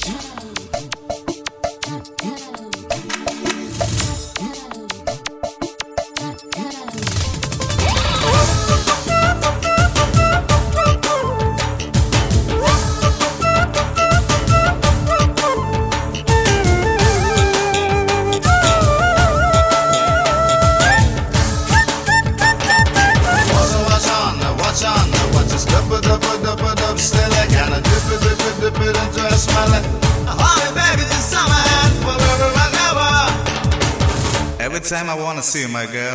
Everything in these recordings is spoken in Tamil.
What's on, what's on, what's on, what's a step it up, up, up, up, still I gotta dip it, dip it, dip it into a smell it. Honey, baby, this summer and forever and ever. Every time I wanna see my girl.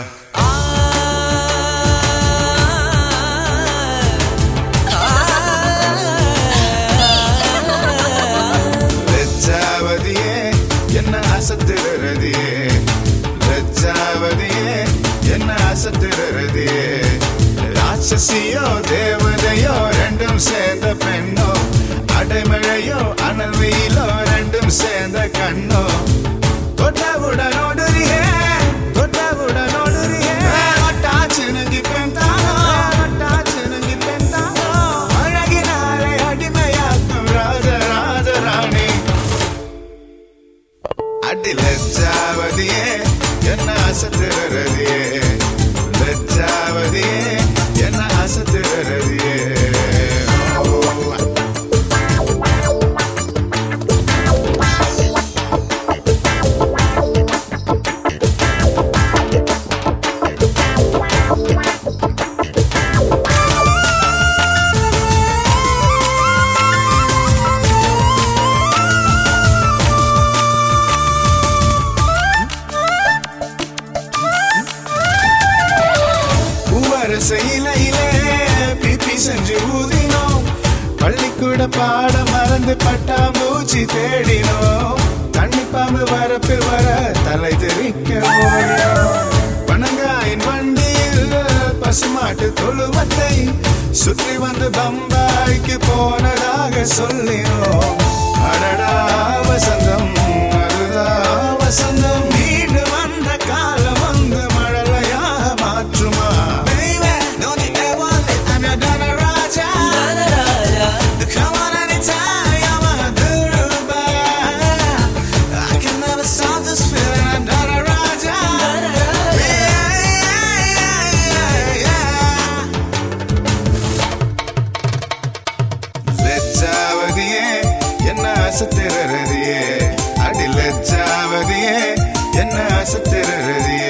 லஜ்ஜாவதியே என்ன அசத்துறதியே லஜ்ஜாவதியே என்ன அசத்துறதியே ராட்சசியோ தேவதையோ ரெண்டும் சேர்ந்த பெண்ணோ அடைமழையோ அனல் வெயிலோ ரெண்டும் சேர்ந்த கண்ணோ தொட்டவுடன் ஓடுறியே தொட்டவுடன் ஓடுறியே ஒட்டாச்சு நங்கி பெண்தானோ ஒட்டாச்சு நங்கி பெண்தானோ அழகினாலே அடிமையாக்கும் ராஜ ராஜ ராணி அடி லஜ்ஜாவதியே என்ன அசத்துறதியே லஜ்ஜாவதியே என்ன அசத்துறதியே பூவரச இலையிலே பிபி செஞ்சு ஊதினோம் பள்ளிக்கூட பாட மறந்து பட்டாம்பூச்சி தேடினோம் தண்ணி பாம்பு வரப்பில் வர தலை தெரிக்க ஓடினோம் பனங்காயின் வண்டியில் பசுமாட்டு தொழுவத்தை சுற்றி வந்து பம்பாய்க்கு போனதாக சொல்லினோம் அடடா வசந்தம் அதுதா வசந்தம் மீண்டு வந்த காலம் வந்து மழலையாக மாற்றுமா Baby, don't you ever let I'm your Donna Raja. Come on anytime, you're my Duruba. I can never stop this feeling, I'm Donna Raja. Yeah, yeah, yeah, yeah. லஜ்ஜாவதியே என்ன அசத்திரதியே அடி லஜ்ஜாவதியே என்ன அசத்திரதியே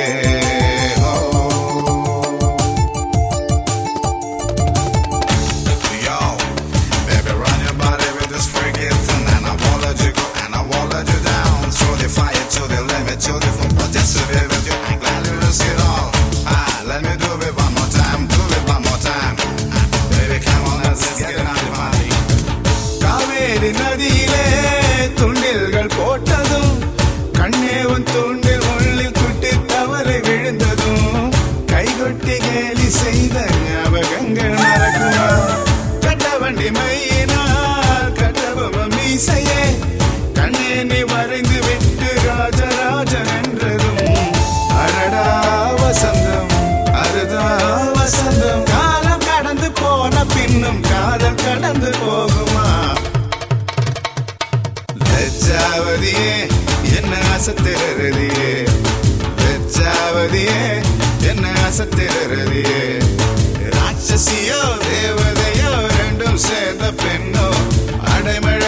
Yo, baby, run your body with this freaky thing, and I won't let you go, and I won't let you down. Throw the fire to the limit, to the full, but just to be with you, I'm glad to risk it all. Ah, let me do it one more time, do it one more time. Ah, baby, come on, let's get it on the body. Kaveri நதியிலே துண்டில்கள் போட்டதும் கண்ணே உன் தூண்டில் உள்ளில் குட்டி தவறை விழுந்ததும் கைகொட்டி கேலி செய்த ஞாபகங்கள் மறக்குமா கட்ட வண்டி மையினால் கட்டபொம்ம மீசையே கண்ணே நீ வரைந்து விட்டு ராஜராஜன் என்றதும் அடடா வசந்தம் அதுதா வசந்தம் காலம் கடந்து போன பின்னும் காதல் கடந்து போகுமா லஜ்ஜாவதியே என்ன அசத்திரதியே லஜ்ஜாவதியே என்ன அசத்திரதியே ராட்சசியோ தேவதையோ ரெண்டும் சேர்ந்த பெண்ணோ அடைமழை